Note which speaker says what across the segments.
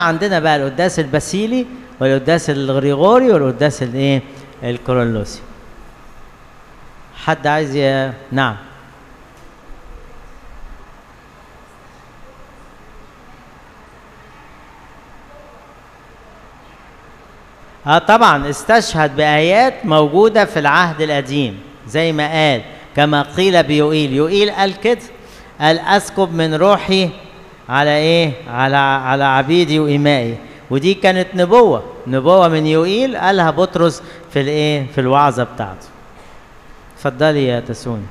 Speaker 1: عندنا بقى القداس الباسيلي والقداس الغريغوري والقداس الايه الكورولوسي حد عايز ي... نعم اه طبعا استشهد بآيات موجودة في العهد القديم زي ما قال كما قيل بيوئيل يوئيل قال كده قال أسكب من روحي على ايه على على عبيدي وإمائي ودي كانت نبوة نبوة من يوئيل قالها بطرس في الايه في الوعظة بتاعته اتفضلي يا تسوني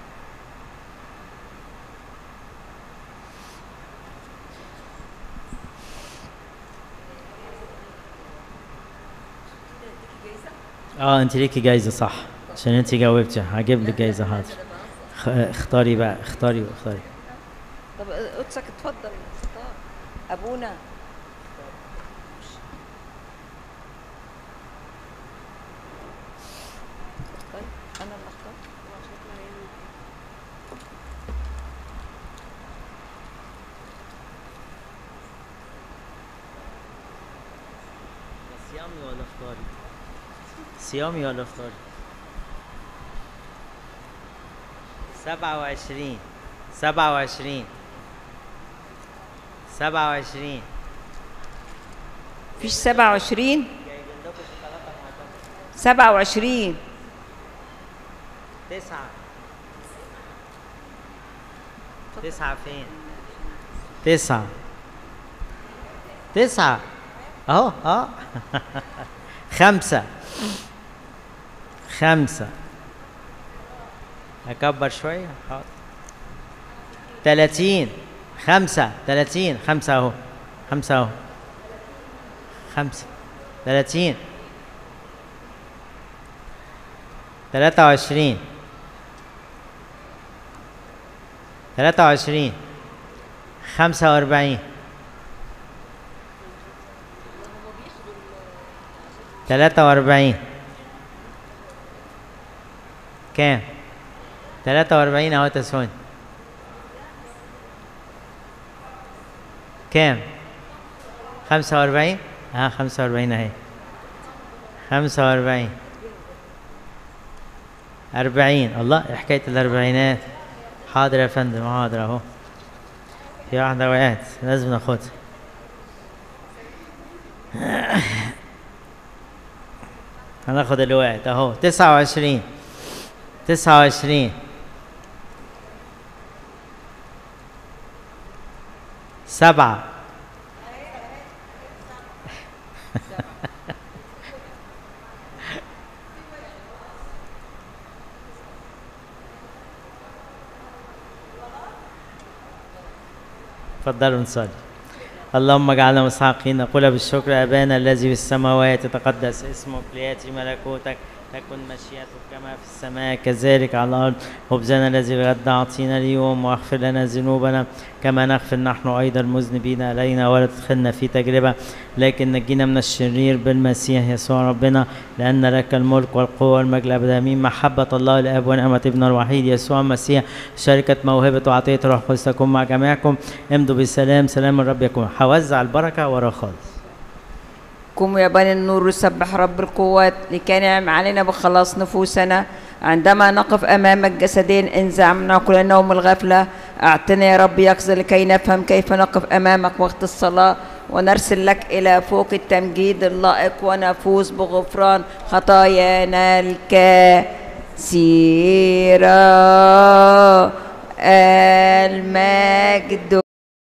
Speaker 1: اه انت ليكي جايزه صح عشان انت جاوبتي هجيب لك جايزه حاضر خ- اختاري بقى اختاري واختاري
Speaker 2: طب قدسك اتفضل اختار ابونا طيب انا اللي اختار
Speaker 1: صيامي ولا افطاري صيامي ولا افطاري سبعة وعشرين سبعة وعشرين سبعة وعشرين
Speaker 2: فيش 27 27
Speaker 1: تسعة تسعة فين تسعة تسعة اهو اه خمسة خمسة أكبر شوية حاضر تلاتين خمسة تلاتين خمسة أهو خمسة أهو خمسة تلاتين تلاتة وعشرين تلاتة وعشرين خمسة وأربعين تلاتة وأربعين كام؟ تلاتة وأربعين أهو تسوني كام؟ خمسة وأربعين؟ ها خمسة وأربعين أهي خمسة وأربعين أربعين الله إيه حكاية الأربعينات حاضر يا فندم حاضر أهو في واحدة وقعت لازم ناخدها هناخد اللي وقعت اهو تسعة وعشرين تسعة وعشرين سبعة تفضلوا نصلي اللهم اجعلنا مسحقين نقول بالشكر ابانا الذي في السماوات يتقدس اسمك لياتي ملكوتك تكن مشيئتك كما في السماء كذلك على الارض خبزنا الذي الغد اعطينا اليوم واغفر لنا ذنوبنا كما نغفر نحن ايضا المذنبين علينا ولا تدخلنا في تجربه لكن نجينا من الشرير بالمسيح يسوع ربنا لان لك الملك والقوه والمجد الابد امين محبه الله الاب ونعمه ابنه الوحيد يسوع المسيح شركه موهبه وعطيه روح القدس تكون مع جميعكم امضوا بالسلام سلام الرب يكون هوزع البركه ورا خالص
Speaker 2: قوموا يا بني النور يسبح رب القوات لكي نعم علينا بخلاص نفوسنا عندما نقف أمامك جسدين انزع منا كل نوم الغفلة أعطنا يا رب يقظة لكي نفهم كيف نقف أمامك وقت الصلاة ونرسل لك إلى فوق التمجيد اللائق ونفوز بغفران خطايانا الكثيرة المجد